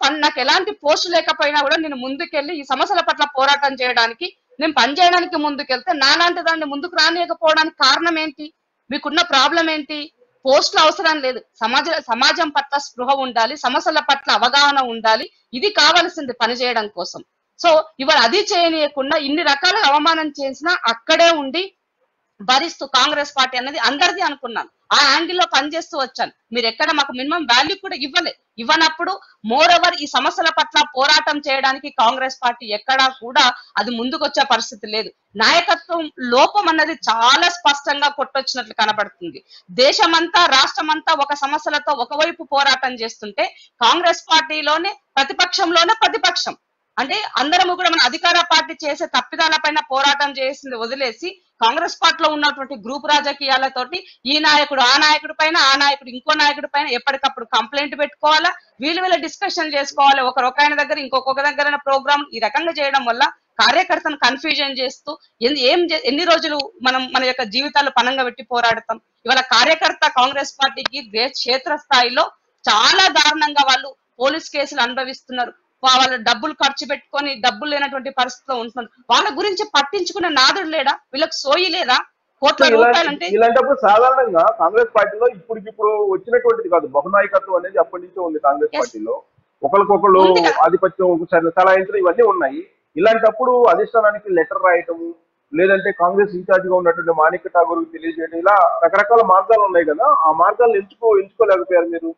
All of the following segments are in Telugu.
పన్- నాకు ఎలాంటి పోస్ట్ లేకపోయినా కూడా నేను ముందుకెళ్ళి ఈ సమస్యల పట్ల పోరాటం చేయడానికి నేను పని చేయడానికి ముందుకెళ్తే నాలాంటి దాన్ని ముందుకు రానియకపోవడానికి కారణం ఏంటి మీకున్న ప్రాబ్లం ఏంటి పోస్టులు అవసరం లేదు సమాజ సమాజం పట్ల స్పృహ ఉండాలి సమస్యల పట్ల అవగాహన ఉండాలి ఇది కావాల్సింది పని చేయడం కోసం సో ఇవాళ అది చేయనీయకుండా ఇన్ని రకాల అవమానం చేసినా అక్కడే ఉండి భరిస్తూ కాంగ్రెస్ పార్టీ అన్నది అందరిది అనుకున్నాను ఆ యాంగిల్ లో పనిచేస్తూ వచ్చాను మీరు ఎక్కడ మాకు మినిమం వాల్యూ కూడా ఇవ్వలే ఇవ్వనప్పుడు మోర్ ఓవర్ ఈ సమస్యల పట్ల పోరాటం చేయడానికి కాంగ్రెస్ పార్టీ ఎక్కడా కూడా అది ముందుకొచ్చే పరిస్థితి లేదు నాయకత్వం లోపం అన్నది చాలా స్పష్టంగా కొట్టొచ్చినట్లు కనబడుతుంది దేశమంతా రాష్ట్రమంతా ఒక సమస్యలతో ఒకవైపు పోరాటం చేస్తుంటే కాంగ్రెస్ పార్టీలోనే ప్రతిపక్షంలోనే ప్రతిపక్షం అంటే అందరము కూడా మన అధికార పార్టీ చేసే తప్పిదాలపైన పోరాటం చేసింది వదిలేసి కాంగ్రెస్ పార్టీలో ఉన్నటువంటి గ్రూప్ రాజకీయాలతోటి ఈ నాయకుడు ఆ నాయకుడి పైన ఆ నాయకుడు ఇంకో నాయకుడి పైన ఎప్పటికప్పుడు కంప్లైంట్ పెట్టుకోవాలా వీళ్ళు వీళ్ళ డిస్కషన్ చేసుకోవాలి ఒకరు ఒక ఆయన దగ్గర ఇంకొక దగ్గర ప్రోగ్రామ్ ఈ రకంగా చేయడం వల్ల కార్యకర్తను కన్ఫ్యూజన్ చేస్తూ ఎన్ని- ఏం చే- ఎన్ని రోజులు మనం మన యొక్క జీవితాలు పనంగా పెట్టి పోరాడతాం ఇవాళ కార్యకర్త కాంగ్రెస్ పార్టీకి దే- క్షేత్ర స్థాయిలో చాలా దారుణంగా వాళ్ళు పోలీస్ కేసులు అనుభవిస్తున్నారు వా- వాళ్ళ డబ్బులు ఖర్చు పెట్టుకొని డబ్బులు లేనటువంటి పరిస్థితిలో ఉంటున్నారు వాళ్ళ గురించి పట్టించుకునే నాదుడు లేడా వీళ్ళకి సోయి లేదా కోట్ల రూపాయలు అంటే ఇలాంటి- ఇలాంటప్పుడు సాధారణంగా కాంగ్రెస్ పార్టీలో ఇప్పటికిప్పుడు వచ్చినటువంటిది కాదు బహునాయకత్వం అనేది అప్పటి నుంచే ఉంది కాంగ్రెస్ Yes. పార్టీలో ఒకరికొకరు ఉంది కదా. ఆధిపత్యం చల- చలాయించడం ఇవన్నీ ఉన్నాయి ఇలాంటప్పుడు అధిష్టానానికి లెటర్ రాయటము లేదంటే కాంగ్రెస్ ఇన్ఛార్జ్ గా ఉన్నటువంటి మాణిక్య ఠాగూర్ తెలియజేయడం ఇలా రకరకాల మార్గాలు ఉన్నాయి కదా ఆ మార్గాలను ఎంచుకో ఎంచుకోలేకపోయారు మీరు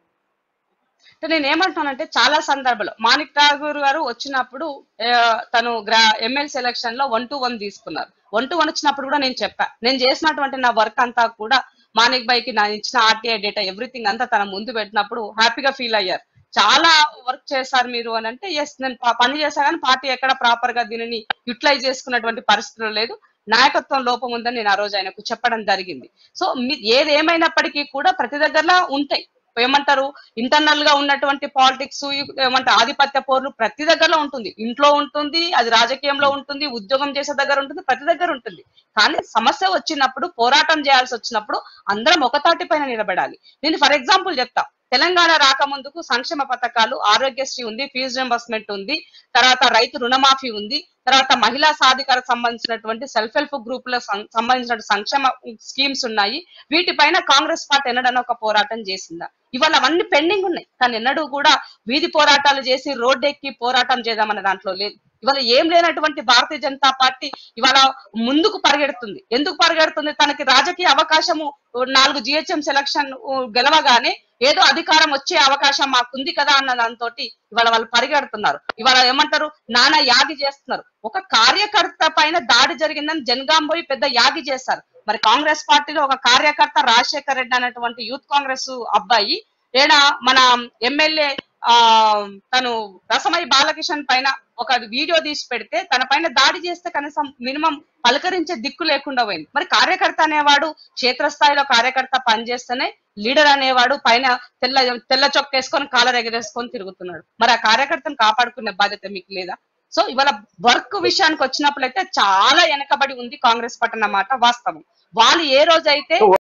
అంటే నేను ఏమంటున్నానంటే చాలా సందర్భాలు మాణిక్ ఠాగూర్ గారు వచ్చినప్పుడు ఆ, తను గ్రా ఎమ్మెల్సీ ఎలక్షన్ లో వన్ టు వన్ తీసుకున్నారు వన్ టు వన్ వచ్చినప్పుడు కూడా నేను చెప్పా నేను చేసినటువంటి నా వర్క్ అంతా కూడా మాణిక్ బైకి నా ఇచ్చిన ఆర్టీఐ డేటా ఎవ్రీథింగ్ అంతా తన ముందు పెట్టినప్పుడు హ్యాపీగా ఫీల్ అయ్యారు చాలా వర్క్ చేశారు మీరు అని అంటే ఎస్ నేను ప- పని చేశా కానీ పార్టీ ఎక్కడ ప్రాపర్ గా దీనిని యూటిలైజ్ చేసుకున్నటువంటి పరిస్థితులు లేదు నాయకత్వం లోపం ఉందని నేను ఆ రోజు ఆయనకు చెప్పడం జరిగింది సో మీ- ఏది ఏమైనప్పటికీ కూడా ప్రతి దగ్గర ఉంటాయి ఏమంటారు ఇంటర్నల్ గా ఉన్నటువంటి పాలిటిక్స్ ఏమంటారు ఆధిపత్య పోర్లు ప్రతి దగ్గరలో ఉంటుంది ఇంట్లో ఉంటుంది అది రాజకీయంలో ఉంటుంది ఉద్యోగం చేసే దగ్గర ఉంటుంది ప్రతి దగ్గర ఉంటుంది కానీ సమస్య వచ్చినప్పుడు పోరాటం చేయాల్సి వచ్చినప్పుడు అందరం ఒక తాటి పైన నిలబడాలి నేను ఫర్ ఎగ్జాంపుల్ చెప్తా తెలంగాణ రాకముందుకు సంక్షేమ పథకాలు ఆరోగ్యశ్రీ ఉంది ఫీజు రింబర్స్మెంట్ ఉంది తర్వాత రైతు రుణమాఫీ ఉంది తర్వాత మహిళా సాధికార సంబంధించినటువంటి సెల్ఫ్ హెల్ప్ గ్రూప్ లో సం- సంబంధించిన సంక్షేమ స్కీమ్స్ ఉన్నాయి వీటిపైన కాంగ్రెస్ పార్టీ ఎన్నడన్నా ఒక పోరాటం చేసిందా ఇవాళ అవన్నీ పెండింగ్ ఉన్నాయి కానీ ఎన్నడూ కూడా వీధి పోరాటాలు చేసి రోడ్డు ఎక్కి పోరాటం చేద్దామన్న దాంట్లో లేదు ఇవాళ ఏం లేనటువంటి భారతీయ జనతా పార్టీ ఇవాళ ముందుకు పరిగెడుతుంది ఎందుకు పరిగెడుతుంది తనకి రాజకీయ అవకాశము నాలుగు జిహెచ్ఎం సెలక్షన్ గెలవగానే ఏదో అధికారం వచ్చే అవకాశం మాకుంది కదా అన్న దాంతో ఇవాళ వాళ్ళు పరిగెడుతున్నారు ఇవాళ ఏమంటారు నానా యాగి చేస్తున్నారు ఒక కార్యకర్త పైన దాడి జరిగిందని జనగాం పోయి పెద్ద యాగి చేశారు మరి కాంగ్రెస్ పార్టీలో ఒక కార్యకర్త రాజశేఖర్ రెడ్డి అనేటువంటి యూత్ కాంగ్రెస్ అబ్బాయి ఏడా మన ఎమ్మెల్యే ఆ తను రసమై బాలకిషన్ పైన ఒక వీడియో తీసి పెడితే తన పైన దాడి చేస్తే కనీసం మినిమం పలకరించే దిక్కు లేకుండా పోయింది మరి కార్యకర్త అనేవాడు క్షేత్రస్థాయిలో కార్యకర్త పనిచేస్తేనే లీడర్ అనేవాడు పైన తెల్ల తెల్ల చొక్కేసుకొని కాలర్ ఎగరేసుకొని తిరుగుతున్నాడు మరి ఆ కార్యకర్తను కాపాడుకునే బాధ్యత మీకు లేదా సో ఇవాళ వర్క్ విషయానికి వచ్చినప్పుడైతే చాలా వెనకబడి ఉంది కాంగ్రెస్ పట్టణ మాట వాస్తవం వాళ్ళు ఏ రోజైతే